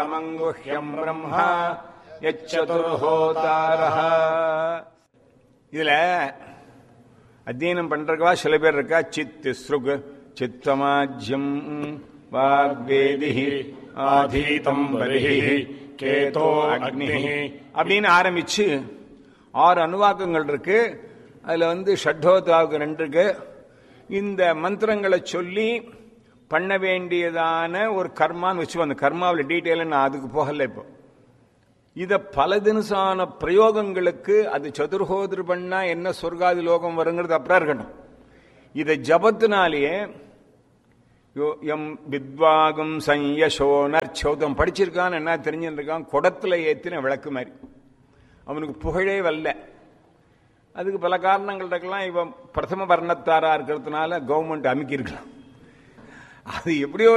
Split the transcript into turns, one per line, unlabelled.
மங்குஹ்யம் பிரம்மா யச்சதுர்ஹோதாரஹ இதுல அத்தியனம் பண்றதுவா சில பேர் இருக்கா சித் ஸ்ருக் சித்தமாஜ்யம் வாக்வேதி ஆதீதம் பரிஹி கேதோ அக்னி அப்படின்னு ஆரம்பிச்சு ஆறு அணுவாக்கங்கள் இருக்கு அதுல வந்து ஷட்டோதாவுக்கு ரெண்டு இருக்கு இந்த மந்திரங்களை சொல்லி பண்ண வேண்டியதான ஒரு கர்மான்னு வச்சு அந்த கர்மாவில் டீட்டெயில் நான் அதுக்கு போகல இப்போ இத பல தினசான பிரயோகங்களுக்கு அது சதுர்ஹோதிரு பண்ணா என்ன சொர்க்காதி லோகம் வருங்கிறது அப்புறம் இருக்கட்டும் இதை ஜபத்தினாலேயே யோ- எம் வித்வாகும் சையசோனர் சௌதம் படிச்சிருக்கான்னு என்ன தெரிஞ்சுருக்கான் குடத்துல ஏத்தின விளக்கு மாதிரி அவனுக்கு புகழே வரல அதுக்கு பல காரணங்கள் இருக்கலாம் இவன் பிரதம வர்ணத்தாரா இருக்கிறதுனால கவர்மெண்ட் அமுக்கியிருக்கலாம் அது எப்படியோ